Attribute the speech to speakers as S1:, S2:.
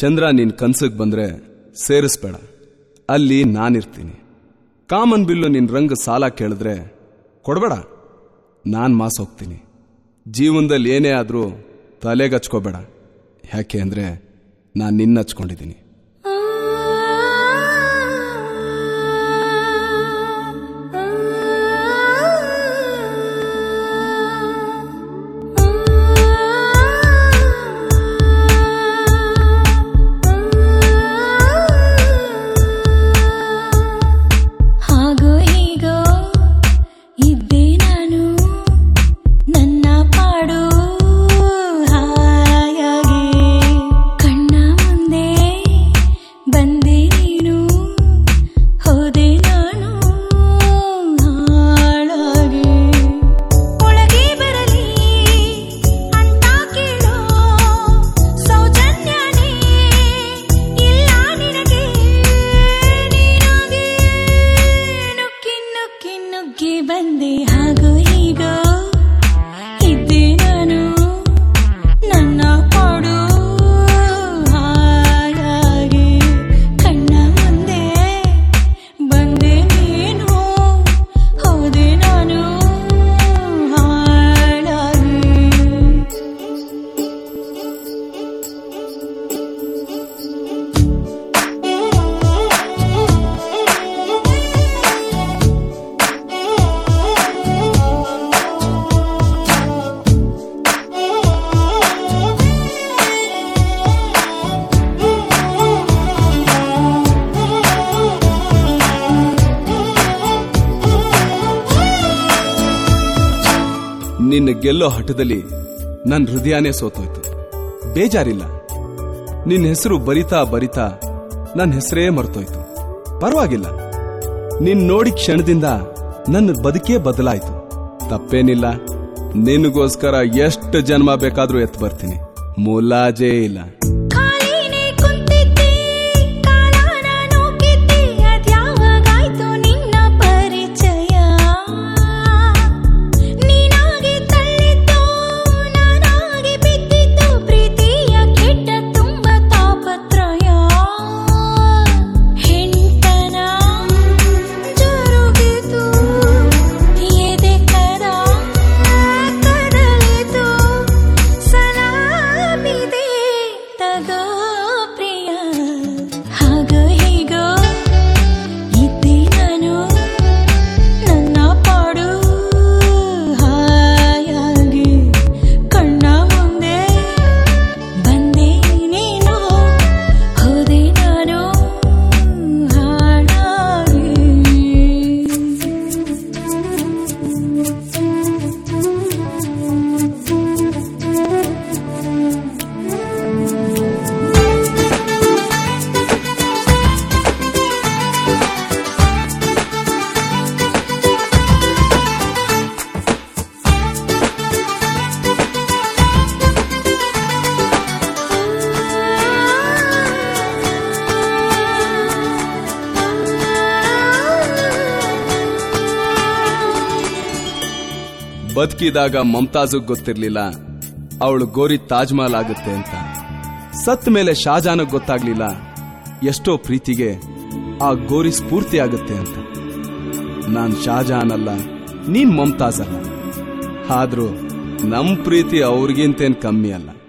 S1: ಚಂದ್ರ ನಿನ್ ಕನ್ಸಕ್ ಬಂದ್ರೆ ಸೇರಿಸ್ಬೇಡ ಅಲ್ಲಿ ನಾನಿರ್ತೀನಿ ಕಾಮನ್ ಬಿಲ್ಲು ನಿನ್ ರಂಗ ಸಾಲ ಕೇಳಿದ್ರೆ ಕೊಡ್ಬೇಡ ನಾನ್ ಮಾಸ್ ಹೋಗ್ತೀನಿ ಜೀವನದಲ್ಲಿ ಏನೇ ಆದ್ರೂ ತಲೆಗೆ ಹಚ್ಕೋಬೇಡ ಯಾಕೆ ಅಂದ್ರೆ ನಾನು ನಿನ್ನ ಹಚ್ಕೊಂಡಿದ್ದೀನಿ
S2: ಹಾಗೋ ಹೀಗೋ ಇದ್ದೆ ನಾನು ನನ್ನ ಪಾಡು ಹಾಯಾಗಿ ಕಣ್ಣ ಮುಂದೆ ಬಂದೆ ನೀನು ಹೋದೆ ನಾನು ಹಾಳಾಗಿ ಒಳಗೆ ಬರಲಿ ಅಂತ ಕೇಳೋ ಸೌಜನ್ಯನೇ ಇಲ್ಲ ನಿನಗೆ ನೀನಾಗಿ ನುಗ್ಗಿ ನುಗ್ಗಿ ನುಗ್ಗಿ ಬಂದೆ ಹಾಗೋ ಹೀಗೋ ಇದ್ದೆ ನಾನು ನನ್ನ ಪಾಡು ಹಾಳಾಗಿ ಕಣ್ಣ ಮುಂದೆ ಬಂದೆ ನೀನು ಹೋದೆ ನಾನು ಹಾಳಾಗಿ
S1: ನಿನ್ನ ಗೆಲ್ಲೋ ಹಠದಲ್ಲಿ ನನ್ನ ಹೃದಯನೇ ಸೋತೋಯ್ತು ಬೇಜಾರಿಲ್ಲ ನಿನ್ನ ಹೆಸರು ಬರಿತಾ ಬರಿತಾ ನನ್ನ ಹೆಸರೇ ಮರ್ತೋಯ್ತು ಪರವಾಗಿಲ್ಲ ನಿನ್ ನೋಡಿ ಕ್ಷಣದಿಂದ ನನ್ನ ಬದುಕೇ ಬದಲಾಯ್ತು ತಪ್ಪೇನಿಲ್ಲ ನಿನಗೋಸ್ಕರ ಎಷ್ಟು ಜನ್ಮ ಬೇಕಾದ್ರೂ ಎತ್ತು ಬರ್ತೀನಿ ಮುಲಾಜೇ ಇಲ್ಲ
S2: ಖಾಲಿನೇ ಕುಂತಿದ್ದೆ ಕಾಲನ ನೋಕಿದ್ದೆ ಅದ್ಯಾವಾಗಾಯ್ತು ನಿನ್ನ ಪರಿಚಯ ನೀನಾಗಿ ತಳ್ಳಿದ್ದು ನಾನಾಗಿ ಬಿದ್ದಿದ್ದು ಪ್ರೀತಿಯ ಕೆಟ್ಟ ತುಂಬ ತಾಪತ್ರಯ ಹೆಂಡತನ ಜರುಗಿತು ಎದೆ ಕರ ಕದಲಿತು ಸಲಾಮಿದೆ ತಗೋ ಪ್ರಿಯ ಹಾಗೋ ಹೀಗೋ ಇದ್ದೆ ನಾನು ನನ್ನ ಪಾಡು ಹಾಯಾಗಿ ಕಣ್ಣ ಮುಂದೆ ಬಂದೆ ನೀನು ಹೋದೆ ನಾನು
S1: ಬದುಕಿದಾಗ ಮಮತಾಜಗ್ ಗೊತ್ತಿರ್ಲಿಲ್ಲ ಅವಳು ಗೋರಿ ತಾಜ್ ಮಹಲ್ ಆಗುತ್ತೆ ಅಂತ ಸತ್ ಮೇಲೆ ಶಾಜಾನಗ್ ಗೊತ್ತಾಗ್ಲಿಲ್ಲ ಎಷ್ಟೋ ಪ್ರೀತಿಗೆ ಆ ಗೋರಿ ಸ್ಫೂರ್ತಿ ಆಗುತ್ತೆ ಅಂತ ನಾನ್ ಶಾಜಹಾನ್ ಅಲ್ಲ ನೀನ್ ಮಮತಾಜ್ ಅಲ್ಲ ಆದ್ರೂ ನಮ್ ಪ್ರೀತಿ ಅವ್ರಿಗಿಂತೇನ್ ಕಮ್ಮಿ ಅಲ್ಲ